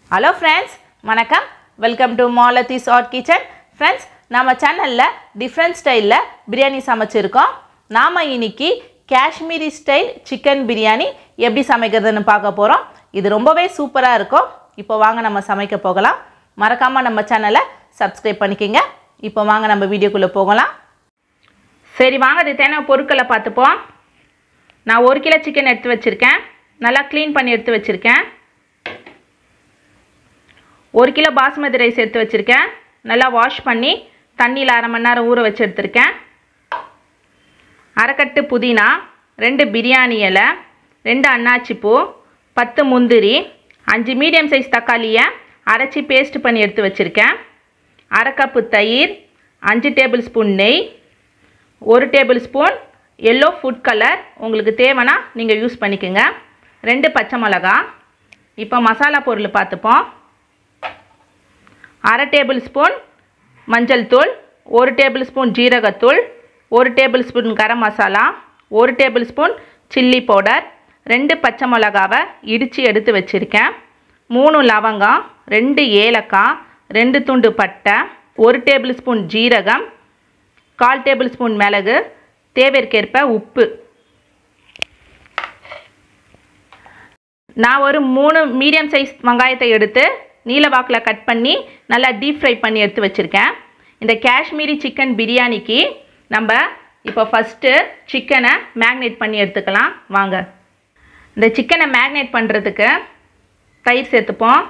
hello friends வணக்கம் welcome to Malathi's art kitchen friends நம்ம சேனலில் டிஃப்ரெண்ட் ஸ்டைலில் பிரியாணி சமைச்சிருக்கோம் நாம் இன்னைக்கு காஷ்மீரி ஸ்டைல் சிக்கன் பிரியாணி எப்படி சமைக்கிறதுன்னு பார்க்க போகிறோம் இது ரொம்பவே சூப்பராக இருக்கும் இப்போ வாங்க நம்ம சமைக்க போகலாம் மறக்காமல் நம்ம சேனலை சப்ஸ்கிரைப் பண்ணிக்கோங்க இப்போ வாங்க நம்ம வீடியோக்குள்ளே போகலாம் சரி வாங்க அது தேவையான பொருட்களை பார்த்துப்போம் நான் ஒரு கிலோ சிக்கன் எடுத்து வச்சுருக்கேன் நல்லா க்ளீன் பண்ணி எடுத்து வச்சுருக்கேன் ஒரு கிலோ பாஸ்மதி ரைஸ் எடுத்து வச்சுருக்கேன் நல்லா வாஷ் பண்ணி தண்ணியில் அரை மணி நேரம் ஊற வச்சு எடுத்திருக்கேன் அரைக்கட்டு புதினா ரெண்டு பிரியாணி இலை ரெண்டு அன்னாச்சி பூ பத்து முந்திரி அஞ்சு மீடியம் சைஸ் தக்காளியை அரைச்சி பேஸ்ட் பண்ணி எடுத்து வச்சுருக்கேன் அரை கப்பு தயிர் அஞ்சு டேபிள் ஸ்பூன் நெய் ஒரு tablespoon yellow food colour உங்களுக்கு தேவைன்னா நீங்கள் யூஸ் பண்ணிக்கோங்க ரெண்டு பச்சை மிளகா இப்போ மசாலா பொருள் பார்த்துப்போம் அரை டேபிள் ஸ்பூன் மஞ்சள் தூள் ஒரு டேபிள் ஸ்பூன் ஜீரகத்தூள் ஒரு டேபிள் ஸ்பூன் கரம் மசாலா ஒரு டேபிள் ஸ்பூன் சில்லி பவுடர் ரெண்டு பச்சை மிளகாவை இடித்து எடுத்து வச்சுருக்கேன் மூணு லவங்கம் ரெண்டு ஏலக்காய் ரெண்டு துண்டு பட்டை ஒரு டேபிள் ஸ்பூன் ஜீரகம் கால் டேபிள் ஸ்பூன் மிளகு தேவைக்கேற்ப உப்பு நான் ஒரு மூணு மீடியம் சைஸ் வெங்காயத்தை எடுத்து நீல வாக்கில் கட் பண்ணி நல்லா டீப் ஃப்ரை பண்ணி எடுத்து வச்சுருக்கேன் இந்த காஷ்மீரி சிக்கன் பிரியாணிக்கு நம்ம இப்போ ஃபஸ்ட்டு சிக்கனை மேக்னேட் பண்ணி எடுத்துக்கலாம் வாங்க இந்த சிக்கனை மேக்னேட் பண்ணுறதுக்கு தயிர் சேர்த்துப்போம்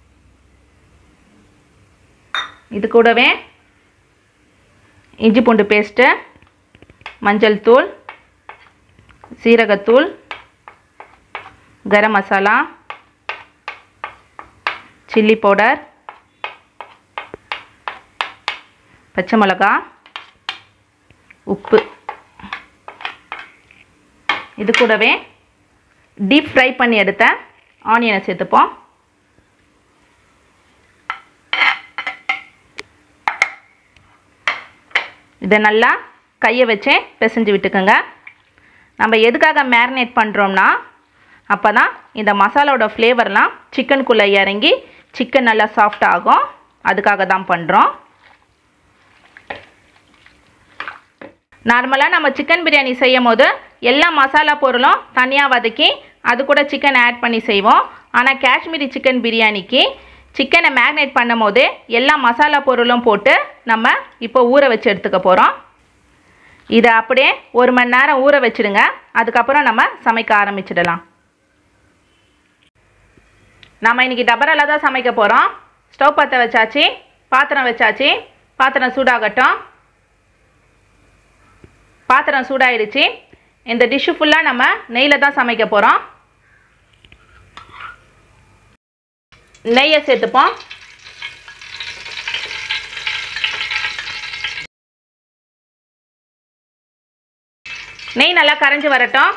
இது கூடவே இஞ்சி பூண்டு பேஸ்ட்டு மஞ்சள் தூள் சீரகத்தூள் கரம் மசாலா சில்லி பவுடர் பச்சை மிளகா உப்பு இது கூடவே டீப் ஃப்ரை பண்ணி எடுத்த ஆனியனை சேர்த்துப்போம் இதை நல்லா கையை வச்சே பிசைஞ்சு விட்டுக்கோங்க நம்ம எதுக்காக மேரினேட் பண்ணுறோம்னா அப்போ தான் இந்த மசாலாவோட ஃப்ளேவர்லாம் சிக்கனுக்குள்ளே இறங்கி சிக்கன் நல்லா சாஃப்ட் ஆகும் அதுக்காக தான் பண்ணுறோம் நார்மலாக நம்ம சிக்கன் பிரியாணி செய்யும் போது எல்லா மசாலா பொருளும் தனியாக வதக்கி அது கூட சிக்கன் ஆட் பண்ணி செய்வோம் ஆனால் காஷ்மீரி சிக்கன் பிரியாணிக்கு சிக்கனை மேக்னேட் பண்ணும் போது எல்லா மசாலா பொருளும் போட்டு நம்ம இப்போ ஊற வச்சு எடுத்துக்க போகிறோம் இதை அப்படியே ஒரு மணி நேரம் ஊற வச்சுடுங்க அதுக்கப்புறம் நம்ம சமைக்க ஆரம்பிச்சிடலாம் நம்ம இன்றைக்கி டபரால தான் சமைக்க போகிறோம் ஸ்டவ் பற்ற வச்சாச்சு பாத்திரம் வச்சாச்சு பாத்திரம் சூடாகட்டும் பாத்திரம் சூடாயிடுச்சு இந்த டிஷ்ஷு ஃபுல்லாக நம்ம நெய்யில் தான் சமைக்க போகிறோம் நெய்யை சேர்த்துப்போம் நெய் நல்லா கரைஞ்சி வரட்டும்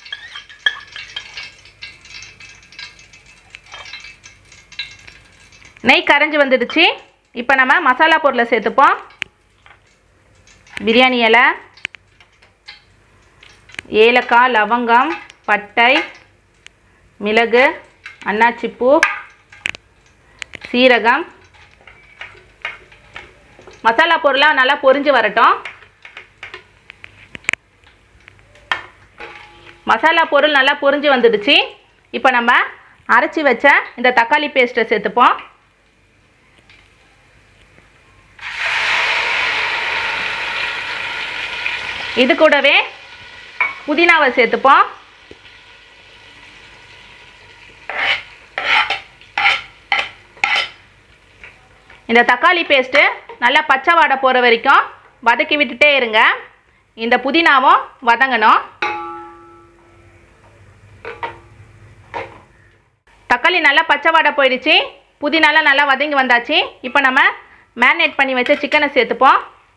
நெய் கரைஞ்சி வந்துடுச்சு இப்போ நம்ம மசாலா பொருளை சேர்த்துப்போம் பிரியாணி இலை ஏலக்காய் லவங்கம் பட்டை மிளகு அன்னாச்சிப்பூ சீரகம் மசாலா பொருளாக நல்லா பொரிஞ்சு வரட்டும் மசாலா பொருள் நல்லா பொரிஞ்சு வந்துடுச்சு இப்போ நம்ம அரைச்சி வச்ச இந்த தக்காளி பேஸ்ட்டை சேர்த்துப்போம் இது கூடவே புதினாவை சேர்த்துப்போம் இந்த தக்காளி பேஸ்ட்டு நல்லா பச்சை வாடை போகிற வரைக்கும் வதக்கி விட்டுட்டே இருங்க இந்த புதினாவும் வதங்கணும் தக்காளி நல்லா பச்சை வாடை போயிடுச்சு புதினாலாம் நல்லா வதங்கி வந்தாச்சு இப்போ நம்ம மேரினேட் பண்ணி வச்ச சிக்கனை சேர்த்துப்போம்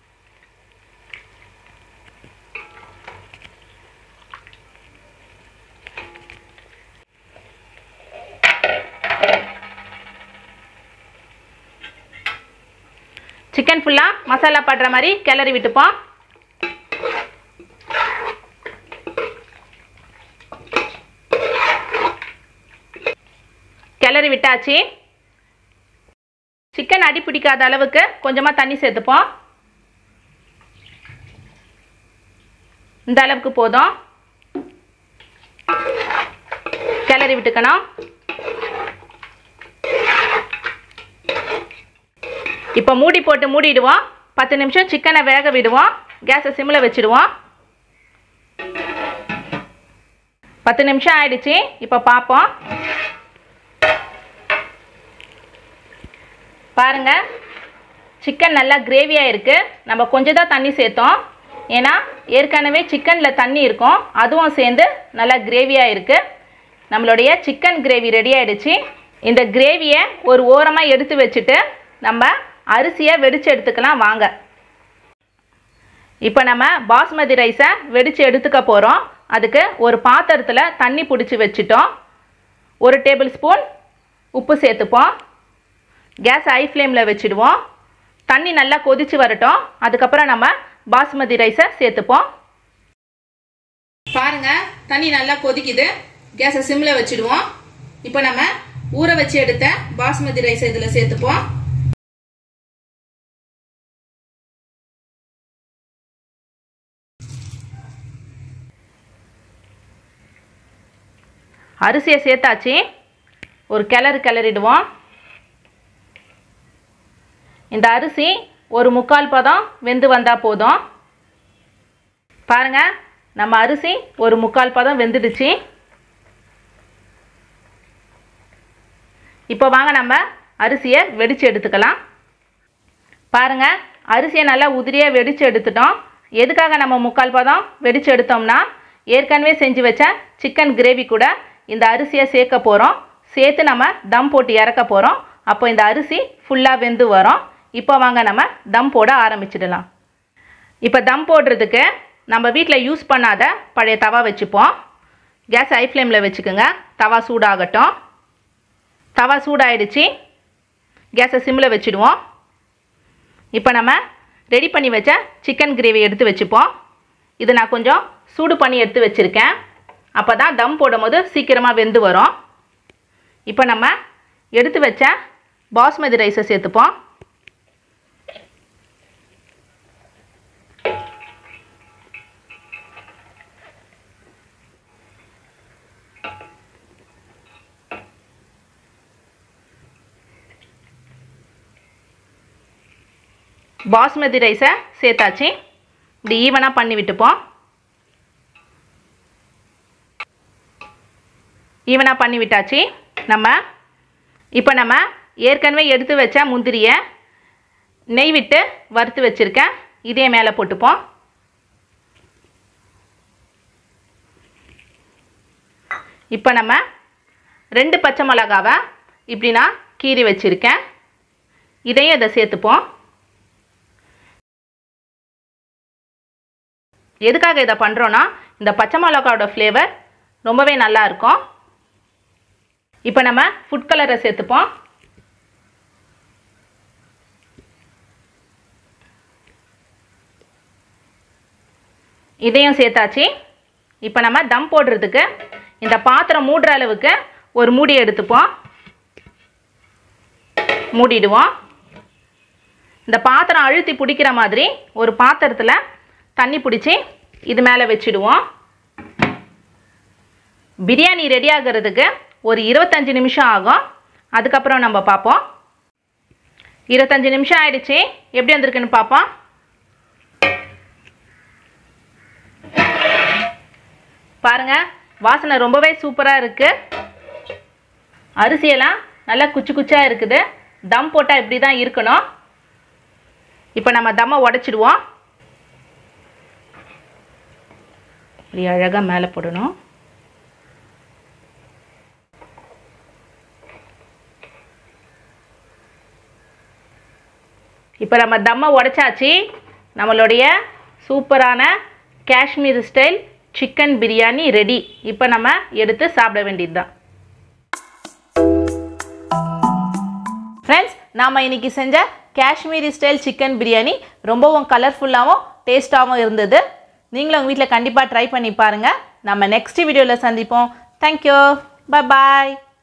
சிக்கன் ஃபுல்லாக மசாலா படுற மாதிரி கிளறி விட்டுப்போம் கிளறி விட்டாச்சு சிக்கன் அடி பிடிக்காத அளவுக்கு கொஞ்சமாக தண்ணி சேர்த்துப்போம் இந்த அளவுக்கு போதும் கிளறி விட்டுக்கணும் இப்போ மூடி போட்டு மூடிடுவோம் பத்து நிமிஷம் சிக்கனை வேக விடுவோம் கேஸை சிம்மில் வச்சுடுவோம் பத்து நிமிஷம் ஆயிடுச்சு இப்போ பார்ப்போம் பாருங்க சிக்கன் நல்லா கிரேவியாக இருக்குது நம்ம கொஞ்சம் தான் தண்ணி சேர்த்தோம் ஏன்னா ஏற்கனவே சிக்கனில் தண்ணி இருக்கும் அதுவும் சேர்ந்து நல்லா கிரேவியாக இருக்குது நம்மளுடைய சிக்கன் கிரேவி ரெடி ஆயிடுச்சு இந்த கிரேவியை ஒரு ஓரமாக எடுத்து வச்சுட்டு நம்ம அரிசியை வெடித்து எடுத்துக்கலாம் வாங்க இப்போ நம்ம பாஸ்மதி ரைஸை வெடித்து எடுத்துக்க போகிறோம் அதுக்கு ஒரு பாத்திரத்தில் தண்ணி பிடிச்சி வச்சுட்டோம் ஒரு டேபிள் ஸ்பூன் உப்பு சேர்த்துப்போம் கேஸ் ஹை ஃப்ளேமில் வச்சுடுவோம் தண்ணி நல்லா கொதித்து வரட்டும் அதுக்கப்புறம் நம்ம பாஸ்மதி ரைஸை சேர்த்துப்போம் பாருங்க தண்ணி நல்லா கொதிக்குது கேஸை சிம்மில் வச்சுடுவோம் இப்போ நம்ம ஊற வச்சு எடுத்த பாஸ்மதி ரைஸை இதில் சேர்த்துப்போம் அரிசியை சேர்த்தாச்சு ஒரு கிளறு கிளறிடுவோம் இந்த அரிசி ஒரு முக்கால் பதம் வெந்து வந்தால் போதும் பாருங்க நம்ம அரிசி ஒரு முக்கால் பதம் வெந்துடுச்சு இப்போ வாங்க நம்ம அரிசியை வெடித்து எடுத்துக்கலாம் பாருங்க அரிசியை நல்லா உதிரியாக வெடித்து எடுத்துட்டோம் எதுக்காக நம்ம முக்கால் பதம் வெடித்து எடுத்தோம்னா ஏற்கனவே செஞ்சு வச்ச சிக்கன் கிரேவி கூட இந்த அரிசியை சேர்க்க போகிறோம் சேர்த்து நம்ம தம் போட்டு இறக்க போகிறோம் அப்போ இந்த அரிசி ஃபுல்லாக வெந்து வரும் இப்போ வாங்க நம்ம தம் போட ஆரம்பிச்சிடலாம் இப்போ தம் போடுறதுக்கு நம்ம வீட்டில் யூஸ் பண்ணாத பழைய தவா வச்சுப்போம் கேஸ் ஹை ஃப்ளேமில் வச்சுக்கோங்க தவா சூடாகட்டும் தவா சூடாயிடுச்சு கேஸை சிம்மில் வச்சுடுவோம் இப்போ நம்ம ரெடி பண்ணி வச்ச சிக்கன் கிரேவி எடுத்து வச்சுப்போம் இது நான் கொஞ்சம் சூடு பண்ணி எடுத்து வச்சுருக்கேன் அப்போ தான் தம் போடும்போது சீக்கிரமாக வெந்து வரும் இப்போ நம்ம எடுத்து வச்ச பாஸ்மதி ரைஸை சேர்த்துப்போம் பாஸ்மதி ரைஸை சேர்த்தாச்சு இப்படி ஈவனாக பண்ணி விட்டுப்போம் ஈவனாக பண்ணி விட்டாச்சு நம்ம இப்போ நம்ம ஏற்கனவே எடுத்து வச்ச முந்திரியை நெய் விட்டு வறுத்து வச்சுருக்கேன் இதே மேலே போட்டுப்போம் இப்போ நம்ம ரெண்டு பச்சை மிளகாவை இப்படி நான் கீறி வச்சுருக்கேன் இதையும் இதை சேர்த்துப்போம் எதுக்காக இதை பண்ணுறோன்னா இந்த பச்சை மிளகாவோட ஃப்ளேவர் ரொம்பவே நல்லா இருக்கும் இப்போ நம்ம ஃபுட் கலரை சேர்த்துப்போம் இதையும் சேர்த்தாச்சு இப்போ நம்ம தம் போடுறதுக்கு இந்த பாத்திரம் மூடுற அளவுக்கு ஒரு மூடி எடுத்துப்போம் மூடிடுவோம் இந்த பாத்திரம் அழுத்தி பிடிக்கிற மாதிரி ஒரு பாத்திரத்தில் தண்ணி பிடிச்சி இது மேலே வச்சுடுவோம் பிரியாணி ரெடி ஆகிறதுக்கு ஒரு இருபத்தஞ்சி நிமிஷம் ஆகும் அதுக்கப்புறம் நம்ம பார்ப்போம் இருபத்தஞ்சி நிமிஷம் ஆயிடுச்சு எப்படி வந்திருக்குன்னு பார்ப்போம் பாருங்க வாசனை ரொம்பவே சூப்பராக இருக்குது அரிசியெல்லாம் நல்லா குச்சி குச்சாக இருக்குது தம் போட்டால் இப்படி தான் இருக்கணும் இப்போ நம்ம தம்மை உடச்சிடுவோம் இப்படி அழகாக மேலே போடணும் இப்போ நம்ம தம்மை உடச்சாச்சு நம்மளுடைய சூப்பரான Kashmir style chicken biryani ready இப்போ நம்ம எடுத்து சாப்பிட வேண்டியது தான் ஃப்ரெண்ட்ஸ் நாம் இன்னைக்கு செஞ்ச காஷ்மீரி ஸ்டைல் சிக்கன் பிரியாணி ரொம்பவும் கலர்ஃபுல்லாகவும் டேஸ்ட்டாகவும் இருந்தது நீங்களும் உங்கள் வீட்டில் கண்டிப்பாக ட்ரை பண்ணி பாருங்கள் நம்ம நெக்ஸ்ட் வீடியோவில் சந்திப்போம் தேங்க்யூ பாய்